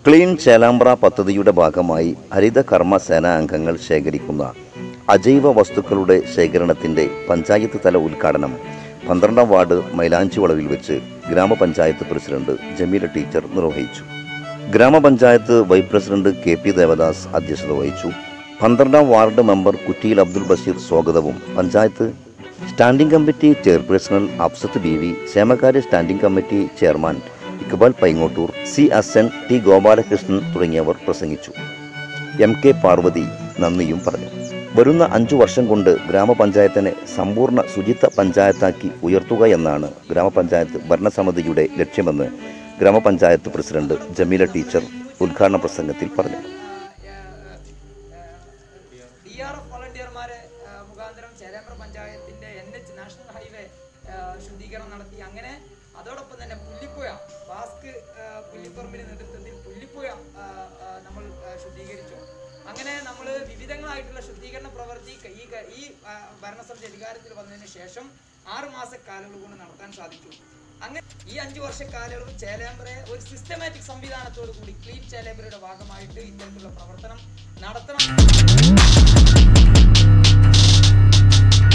clean Chelembra പദ്ധതിയുടെ ഭാഗമായി ഹരിത കർമ്മ സേനാ അംഗങ്ങൾ ശേഖരിക്കുന്ന അജൈവ വസ്തുക്കളുടെ ശേഖരണത്തിന്റെ പഞ്ചായത്ത് തല ഉദ്ഘാടനം പന്ത്രണ്ടാം വാർഡ് മൈലാഞ്ചി വളവിൽ വെച്ച് ഗ്രാമപഞ്ചായത്ത് പ്രസിഡന്റ് ജമീല ടീച്ചർ നിർവഹിച്ചു ഗ്രാമപഞ്ചായത്ത് vice president K P Devadas അധ്യക്ഷത വഹിച്ചു പന്ത്രണ്ടാം വാർഡ് മെമ്പർ കുറ്റിയിൽ അബ്ദുൽ ബഷീർ സ്വാഗതവും പഞ്ചായത്ത് സ്റ്റാൻഡിംഗ് കമ്മിറ്റി ചെയർപേഴ്സണൽ അഫ്സത്ത് ബി വി ക്ഷേമകാര്യ standing committee chairman Iqbal Paingottoor C Asan T Gopalakrishnan തുടങ്ങിയവർ പ്രസംഗിച്ചു എം കെ പാർവതി നന്ദിയും പറഞ്ഞു വരുന്ന അഞ്ചു വർഷം കൊണ്ട് ഗ്രാമപഞ്ചായത്തിനെ സമ്പൂർണ്ണ ശുചിത്വ പഞ്ചായത്താക്കി ഉയർത്തുക എന്നാണ് ഗ്രാമപഞ്ചായത്ത് ഭരണസമിതിയുടെ ലക്ഷ്യമെന്ന് ഗ്രാമപഞ്ചായത്ത് പ്രസിഡന്റ് ജമീല ടീച്ചർ ഉദ്ഘാടന പ്രസംഗത്തിൽ പറഞ്ഞു ഡി ആർ എഫ് വളണ്ടിയർമാരെ ആ, മുഖാന്തരം ചേലേമ്പ്ര പഞ്ചായത്തിന്റെ എൻ എച്ച് നാഷണൽ ഹൈവേ ആ, ശുദ്ധീകരണം നടത്തി അങ്ങനെ അതോടൊപ്പം തന്നെ പുല്ലിപ്പുഴ ബാസ്ക് ആ, പുല്ലിപ്പറമ്പിന്റെ നേതൃത്വത്തിൽ പുല്ലിപ്പുഴ ആ, ആ, നമ്മൾ ആ, ശുദ്ധീകരിച്ചു അങ്ങനെ നമ്മൾ വിവിധങ്ങളായിട്ടുള്ള ശുദ്ധീകരണ പ്രവൃത്തി ക- ഈ ക- ഈ ആ, ഭരണസമിതി അധികാരത്തിൽ വന്നതിന് ശേഷം ആറ് മാസ കാലയളവ് കൊണ്ട് നടത്താൻ സാധിച്ചു അങ്ങനെ ഈ അഞ്ചു വർഷ കാലയളവ് ചേലേമ്പ്രയെ ഒരു സിസ്റ്റമാറ്റിക് സംവിധാനത്തോടു കൂടി ക്ലീൻ ചേലേമ്പ്രയുടെ ഭാഗമായിട്ട് ഇത്തരത്തിലുള്ള പ്രവർത്തനം നടത്തണം